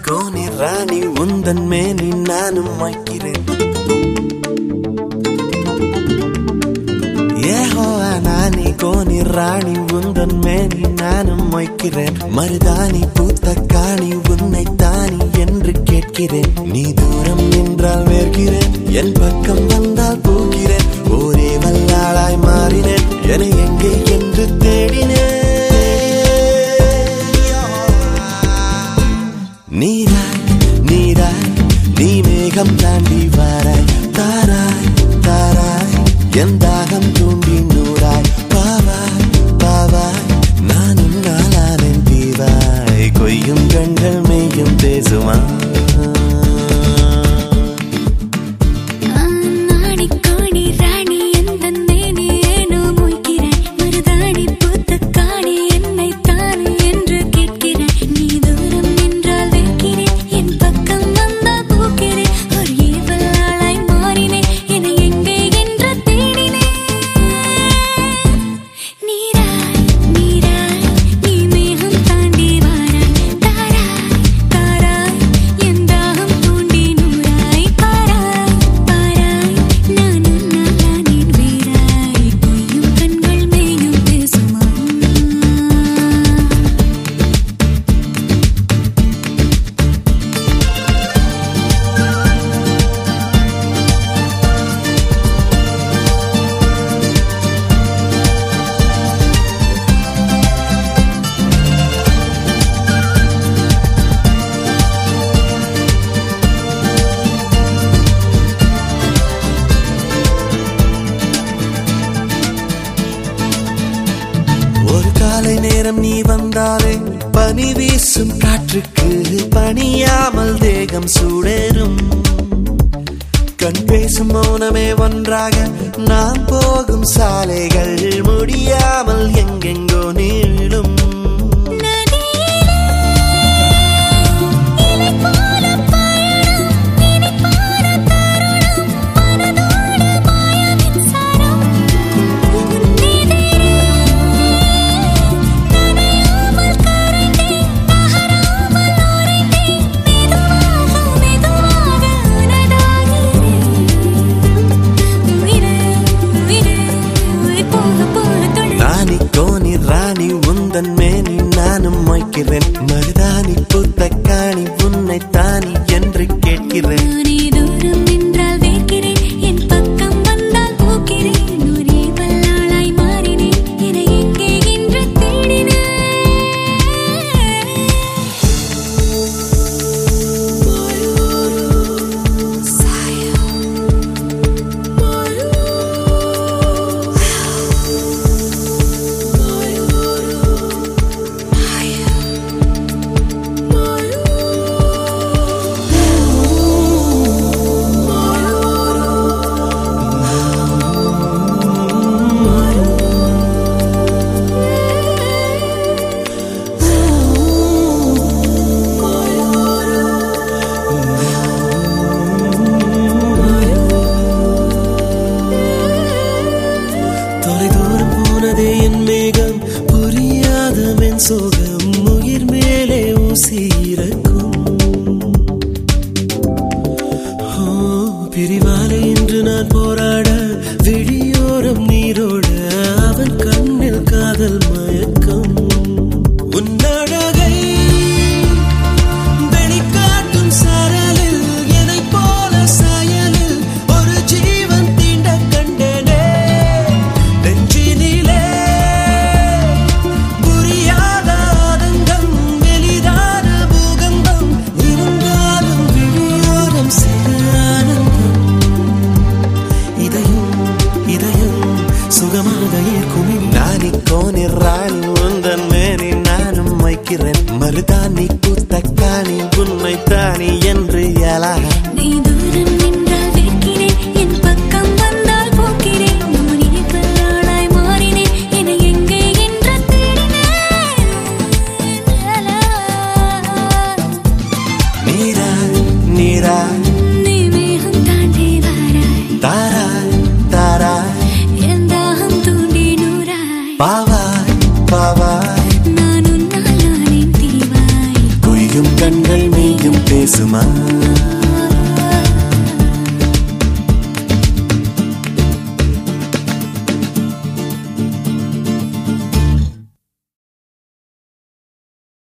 Coney ராணி உந்தன் மேனி நானும் வைக்கிறேன் ஏஹோவா நானி கோனி ராணி உந்தன் மேனி நானும் வைக்கிறேன் மருதாணி பூத்த காணி உன்னை தானி என்று கேட்கிறேன் நீ தூரம் நின்றால் வேர்கிறேன் என் பக்கம் வந்தால் போகிறேன் ஒரே வல்லாளாய் மாறினேன் என எங்கே என்று தேடினேன் நீராய் நீராய் நீ மேகம் தாண்டி வாராய் தாராய் தாராய் என் தாகம் தூண்டி நூறாய் பாவாய் பாவாய் நான் உன்னாலானேன் தீவாய் கொய்யும் கண்கள் மெய்யும் பேசுமா நாடி காணி ராணி எந்தன் மேனி ஏனோ மொய்கிறாய் மருதாணி பூத்த காணி என்னை தானே என்று கேட்கிறாய் நீ தூரம் நின்றால் வைக்கிறேன் என் பக்கம் வந்தால் போக்கிறேன் ஒரு ஏவல் ஆளாய் மாறினேன் என எங்கே என்று தேடினேன் நீராய் நீராய் நீ மேகம் தாண்டி வாராய் தாராய் தாராய் என் தாகம் தூண்டி நூறாய் பாராய் பாராய் நான் உன்னாலானேன் வீராய் பொய்யும் கண்கள் மேயும் பேசுமா ஒரு காலை நேரம் நீ வந்தாலே பனி வீசும் காற்றுக்கு பணியாமல் தேகம் சூடேறும் கண் பேசும் மௌனமே ஒன்றாக நாம் போகும் சாலைகள் முடியாமல் எங்கெங்கோ நீளும் நானி கோனி ராணி உந்தன் மேனி நானும் மொய்க்கிறேன் மருதாணி பூத்த காணி உன்னை தானி என்று கேட்கிறேன் நீ தூரம் நின்றால் வேர்க்கிறேன் என் பக்கம் வந்தால் போக்கிறேன் ஒரே வல்லாளாய் மாறினேன் என எங்கே என்று தேடினேன் தொலை தூரம் போனதே என் மேகம் புரியாத மென் சோகம் உயிர் மேலே ஊசியிறக்கும் ஓ பிரிவாலே இன்று நான் போராட விழியோரம் நீரோட அவன் கண்ணில் காதல் மயக்கம் உன்னழகை வெளிக்காட்டும் சாரலில் என்னைப் போல சாயலில் ஒரு ஜீவன் தீண்ட கண்டேனே நெஞ்சினிலே புரியாத ஆதங்கம் வெளிதான பூகம்பம் இருந்தாலும் விழியோரம் சிறு ஆனந்தம் இதயம் இதயம் சுகமாக ஏற்கும் நானி கோனி ராணி உந்தன் மேனி நானும் வைக்கிறேன் மருதாணி பூத்த காணி உன்னை தானி என்று எழாக நீ தூரம் நின்றால் வேர்க்கிறேன் என் பக்கம் வந்தால் போக்கிறேன் நான் இனிப்பல்லாளாய் மாறினேன் என எங்கே என்று தேடினேன் நீராய் நீராய் நீ மேகம் தாண்டி வாராய் தாராய் தாராய் என் தாகம் தூண்டி நூறாய் பாவாய் பாவாய் நான் உன்னால் நானே தீவாய் கொய்யும் கண்கள் மெய்யும் சும்மா